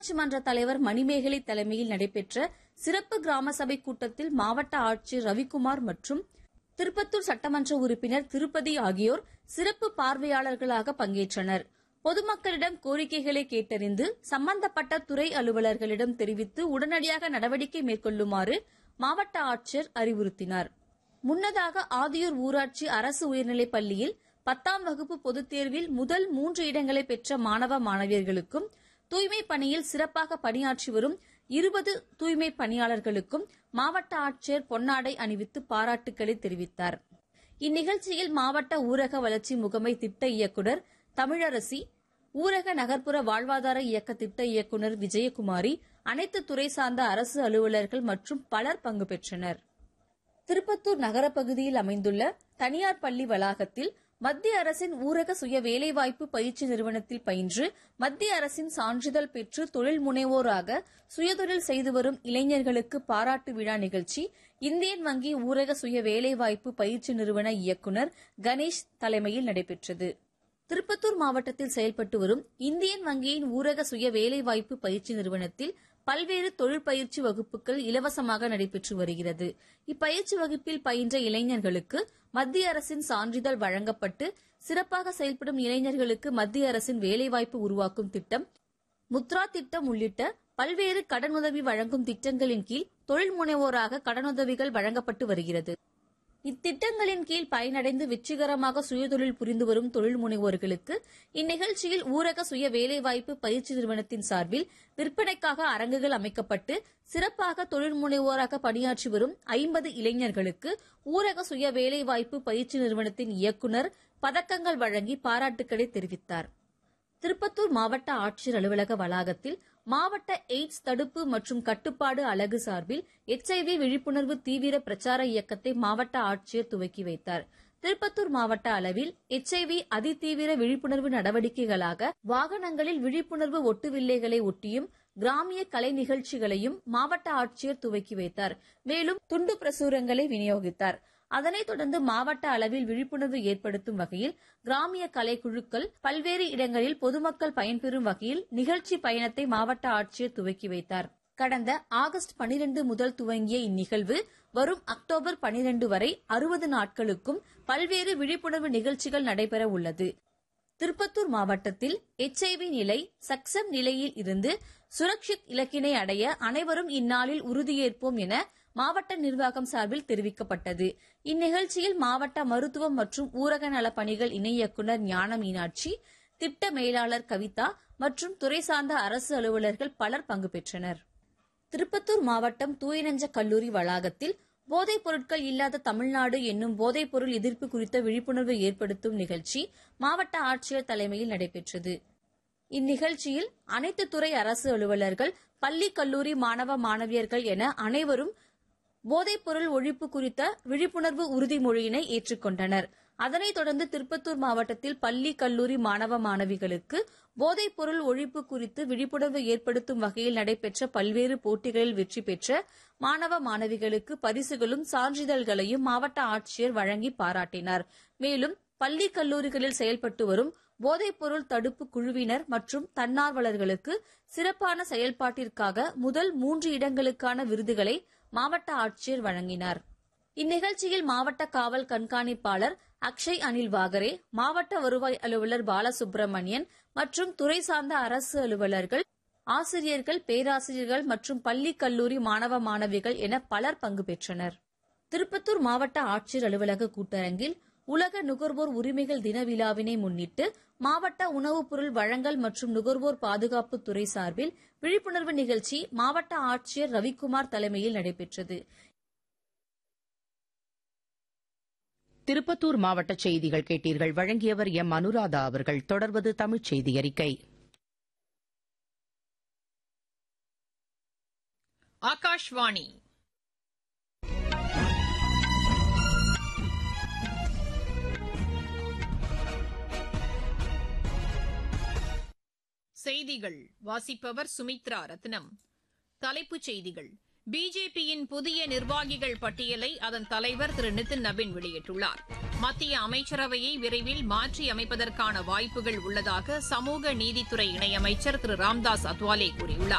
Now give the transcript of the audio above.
ஊராட்சி மன்ற தலைவர் மணிமேகலை தலைமையில் நடைபெற்ற சிறப்பு கிராம சபை கூட்டத்தில் மாவட்ட ஆட்சியர் ரவிக்குமார் மற்றும் திருப்பத்தூர் சட்டமன்ற உறுப்பினர் திருப்பதி ஆகியோர் சிறப்பு பார்வையாளர்களாக பங்கேற்றனர் பொதுமக்களிடம் கோரிக்கைகளை கேட்டறிந்து சம்பந்தப்பட்ட துறை அலுவலர்களிடம் தெரிவித்து உடனடியாக நடவடிக்கை மேற்கொள்ளுமாறு மாவட்ட ஆட்சியர் அறிவுறுத்தினார் முன்னதாக ஆதியூர் ஊராட்சி அரசு உயர்நிலைப் பள்ளியில் பத்தாம் வகுப்பு பொதுத் தேர்வில் முதல் மூன்று இடங்களை பெற்ற மாணவ மாணவியர்களுக்கும் தூய்மை பணியில் சிறப்பாக பணியாற்றி வரும் இருபது தூய்மை பணியாளர்களுக்கும் மாவட்ட ஆட்சியர் பொன்னாடை அணிவித்து பாராட்டுக்களை தெரிவித்தார் இந்நிகழ்ச்சியில் மாவட்ட ஊரக வளர்ச்சி முகமை திட்ட இயக்குநர் தமிழரசி ஊரக நகர்ப்புற வாழ்வாதார இயக்க திட்ட இயக்குநர் விஜயகுமாரி அனைத்து துறை சார்ந்த அரசு அலுவலர்கள் மற்றும் பலர் பங்கு பெற்றனர் திருப்பத்தூர் நகரப் பகுதியில் அமைந்துள்ள தனியார் பள்ளி வளாகத்தில் மத்திய அரசின் ஊரக சுய வேலைவாய்ப்பு பயிற்சி நிறுவனத்தில் பயின்று மத்திய அரசின் சான்றிதழ் பெற்று தொழில் முனைவோராக சுயதொழில் செய்து வரும் இளைஞர்களுக்கு பாராட்டு விழா நிகழ்ச்சி இந்தியன் வங்கி ஊரக சுய வேலைவாய்ப்பு பயிற்சி நிறுவன இயக்குநர் கணேஷ் தலைமையில் நடைபெற்றது திருப்பத்தூர் மாவட்டத்தில் செயல்பட்டு வரும் இந்தியன் வங்கியின் ஊரக சுய வேலைவாய்ப்பு பயிற்சி நிறுவனத்தில் பல்வேறு தொழிற்பயிற்சி வகுப்புகள் இலவசமாக நடைபெற்று வருகிறது இப்பயிற்சி வகுப்பில் பயின்ற இளைஞர்களுக்கு மத்திய அரசின் சான்றிதழ் வழங்கப்பட்டு சிறப்பாக செயல்படும் இளைஞர்களுக்கு மத்திய அரசின் வேலைவாய்ப்பு உருவாக்கும் திட்டம் முத்ரா திட்டம் உள்ளிட்ட பல்வேறு கடனுதவி வழங்கும் திட்டங்களின் கீழ் தொழில் முனைவோராக கடனுதவிகள் வழங்கப்பட்டு வருகிறது இத்திட்டங்களின் கீழ் பயனடைந்து வெற்றிகரமாக சுயதொழில் புரிந்து வரும் தொழில் முனைவோர்களுக்கு இந்நிகழ்ச்சியில் ஊரக சுய வேலைவாய்ப்பு பயிற்சி நிறுவனத்தின் சார்பில் விற்பனைக்காக அரங்குகள் அமைக்கப்பட்டு சிறப்பாக தொழில் முனைவோராக பணியாற்றி வரும் ஐம்பது இளைஞர்களுக்கு ஊரக சுய வேலைவாய்ப்பு பயிற்சி நிறுவனத்தின் இயக்குநர் பதக்கங்கள் வழங்கி பாராட்டுக்களை தெரிவித்தார் திருப்பத்தூர் மாவட்ட ஆட்சியர் அலுவலக வளாகத்தில் மாவட்ட எய்ட்ஸ் தடுப்பு மற்றும் கட்டுப்பாடு அலகு சார்பில் எச்ஐவி விழிப்புணர்வு தீவிர பிரச்சார இயக்கத்தை மாவட்ட ஆட்சியர் துவக்கி வைத்தார் திருப்பத்தூர் மாவட்ட அளவில் எச்ஐவி அதிதீவிர விழிப்புணர்வு நடவடிக்கைகளாக வாகனங்களில் விழிப்புணர்வு ஒட்டுவில்லைகளை ஒட்டியும் கிராமிய கலை நிகழ்ச்சிகளையும் மாவட்ட ஆட்சியர் துவக்கி வைத்தார் மேலும் துண்டு பிரசுரங்களை விநியோகித்தார் அதனைத் தொடர்ந்து மாவட்ட அளவில் விழிப்புணர்வு ஏற்படுத்தும் வகையில் கிராமிய கலைக்குழுக்கள் பல்வேறு இடங்களில் பொதுமக்கள் பயன்பெறும் வகையில் நிகழ்ச்சி பயணத்தை மாவட்ட ஆட்சியர் துவக்கி வைத்தார் கடந்த ஆகஸ்ட் 12 முதல் துவங்கிய இந்நிகழ்வு வரும் அக்டோபர் 12 வரை அறுபது நாட்களுக்கும் பல்வேறு விழிப்புணர்வு நிகழ்ச்சிகள் நடைபெற உள்ளது திருப்பத்தூர் மாவட்டத்தில் எச்ஐவி நிலை சக்சம் நிலையில் இருந்து சுரக்ஷித் இலக்கினை அடைய அனைவரும் இந்நாளில் உறுதியேற்போம் என மாவட்ட நிர்வாகம் சார்பில் தெரிவிக்கப்பட்டது இந்நிகழ்ச்சியில் மாவட்ட மருத்துவம் மற்றும் ஊரக நலப் பணிகள் இணை இயக்குநர் ஞான மீனாட்சி திட்ட மேலாளர் கவிதா மற்றும் துறை சார்ந்த அரசு அலுவலர்கள் பலர் பங்கு பெற்றனர் திருப்பத்தூர் மாவட்டம் தூயநெஞ்ச கல்லூரி வளாகத்தில் போதைப் பொருட்கள் இல்லாத தமிழ்நாடு என்னும் போதைப் பொருள் எதிர்ப்பு குறித்த விழிப்புணர்வு ஏற்படுத்தும் நிகழ்ச்சி மாவட்ட ஆட்சியர் தலைமையில் நடைபெற்றது இந்நிகழ்ச்சியில் அனைத்து துறை அரசு அலுவலர்கள் பள்ளி கல்லூரி மாணவ மாணவியர்கள் என அனைவரும் போதைப்பொருள் ஒழிப்பு குறித்த விழிப்புணர்வு உறுதிமொழியினை ஏற்றுக்கொண்டனர் அதனைத் தொடர்ந்து திருப்பத்தூர் மாவட்டத்தில் பள்ளி கல்லூரி மாணவ மாணவிகளுக்கு போதைப்பொருள் ஒழிப்பு குறித்து விழிப்புணர்வு ஏற்படுத்தும் வகையில் நடைபெற்ற பல்வேறு போட்டிகளில் வெற்றி பெற்ற மாணவ மாணவிகளுக்கு பரிசுகளும் சான்றிதழ்களையும் மாவட்ட ஆட்சியர் வழங்கி பாராட்டினார் மேலும் பள்ளி கல்லூரிகளில் செயல்பட்டு வரும் போதைப்பொருள் தடுப்பு குழுவினர் மற்றும் தன்னார்வலர்களுக்கு சிறப்பான செயல்பாட்டிற்காக முதல் மூன்று இடங்களுக்கான விருதுகளை மாவட்ட ஆட்சியர் வழங்கினார் இந்நிகழ்ச்சியில் மாவட்ட காவல் கண்காணிப்பாளர் அக்ஷய் அனில் வாகரே மாவட்ட வருவாய் அலுவலர் பாலசுப்ரமணியன் மற்றும் துறை சார்ந்த அரசு அலுவலர்கள் ஆசிரியர்கள் பேராசிரியர்கள் மற்றும் பள்ளி கல்லூரி மாணவ மாணவிகள் என பலர் பங்கு பெற்றனர் திருப்பத்தூர் மாவட்ட ஆட்சியர் அலுவலக கூட்டரங்கில் உலக நுகர்வோர் உரிமைகள் தின விழாவினை முன்னிட்டு மாவட்ட உணவுப் பொருள் வழங்கல் மற்றும் நுகர்வோர் பாதுகாப்பு துறை சார்பில் விழிப்புணர்வு நிகழ்ச்சி மாவட்ட ஆட்சியர் ரவிக்குமார் தலைமையில் நடைபெற்றது திருப்பத்தூர் மாவட்ட செய்திகள் கேட்டீர்கள் வழங்கியவர் எம் அனுராதா அவர்கள் தொடர்வது தமிழ்ச் செய்தி அறிக்கை ஆகாஷ்வாணி செய்திகள் வாசிப்பவர் சுமித்ரா ரத்னம் தலைப்புச் செய்திகள் பிஜேபியின் புதிய நிர்வாகிகள் பட்டியலை அதன் தலைவர் திரு நிதின் நபின் வெளியிட்டுள்ளார் மத்திய அமைச்சரவையை விரைவில் மாற்றி அமைப்பதற்கான வாய்ப்புகள் உள்ளதாக சமூக நீதித்துறை இணையமைச்சர் திரு ராம்தாஸ் அத்வாலே கூறியுள்ளார்